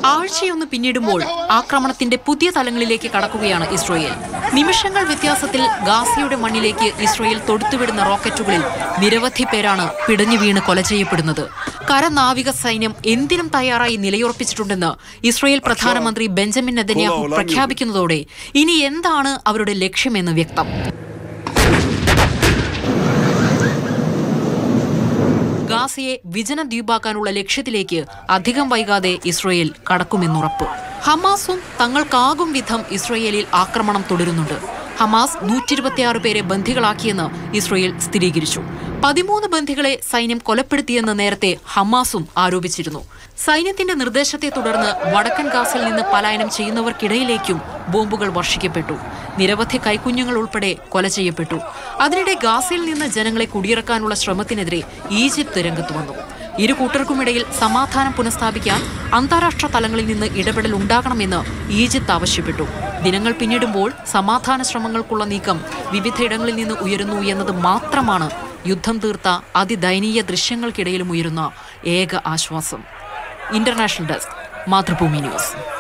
ആഴ്ചയൊന്ന് പിന്നിടുമ്പോൾ ആക്രമണത്തിന്റെ പുതിയ തലങ്ങളിലേക്ക് കടക്കുകയാണ് ഇസ്രയേൽ നിമിഷങ്ങൾ വ്യത്യാസത്തിൽ ഗാസയുടെ മണ്ണിലേക്ക് ഇസ്രയേൽ തൊടുത്തുവിടുന്ന റോക്കറ്റുകളിൽ നിരവധി പേരാണ് പിടഞ്ഞു വീണ് കൊല ചെയ്യപ്പെടുന്നത് കരനാവിക സൈന്യം എന്തിനും തയ്യാറായി നിലയുറപ്പിച്ചിട്ടുണ്ടെന്ന് ഇസ്രയേൽ പ്രധാനമന്ത്രി ബെഞ്ചമിൻ നെതന്യാഹു പ്രഖ്യാപിക്കുന്നതോടെ ഇനി എന്താണ് അവരുടെ ലക്ഷ്യമെന്ന് വ്യക്തം ഗാസയെ വിജന ദ്വീപാക്കാനുള്ള ലക്ഷ്യത്തിലേക്ക് അധികം വൈകാതെ ഇസ്രയേൽ കടക്കുമെന്നുറപ്പ് ഹമാസും തങ്ങൾക്കാകും വിധം ഇസ്രയേലിൽ ആക്രമണം തുടരുന്നുണ്ട് ഹമാസ് നൂറ്റിരുപത്തിയാറ് പേരെ ബന്ധികളാക്കിയെന്ന് ഇസ്രയേൽ സ്ഥിരീകരിച്ചു പതിമൂന്ന് ബന്ധികളെ സൈന്യം കൊലപ്പെടുത്തിയെന്ന് നേരത്തെ ഹമാസും ആരോപിച്ചിരുന്നു സൈന്യത്തിന്റെ നിർദ്ദേശത്തെ തുടർന്ന് വടക്കൻ ഗാസിൽ നിന്ന് പലായനം ചെയ്യുന്നവർക്കിടയിലേക്കും ബോംബുകൾ വർഷിക്കപ്പെട്ടു നിരവധി കൈക്കുഞ്ഞുങ്ങൾ ഉൾപ്പെടെ കൊല ചെയ്യപ്പെട്ടു അതിനിടെ ഗാസയിൽ നിന്ന് ജനങ്ങളെ കുടിയിറക്കാനുള്ള ശ്രമത്തിനെതിരെ ഈജിപ്ത് രംഗത്ത് വന്നു ഇരു കൂട്ടർക്കുമിടയിൽ സമാധാനം പുനഃസ്ഥാപിക്കാൻ അന്താരാഷ്ട്ര തലങ്ങളിൽ നിന്ന് ഇടപെടൽ ഉണ്ടാകണമെന്ന് ഈജിപ്ത് ആവശ്യപ്പെട്ടു ദിനങ്ങൾ പിന്നിടുമ്പോൾ സമാധാന ശ്രമങ്ങൾക്കുള്ള നീക്കം വിവിധയിടങ്ങളിൽ നിന്ന് ഉയരുന്നു എന്നത് മാത്രമാണ് യുദ്ധം തീർത്ത അതിദയനീയ ദൃശ്യങ്ങൾക്കിടയിലും ഉയരുന്ന ഏക ആശ്വാസം ഇന്റർനാഷണൽ ഡെസ്ക് മാതൃഭൂമി ന്യൂസ്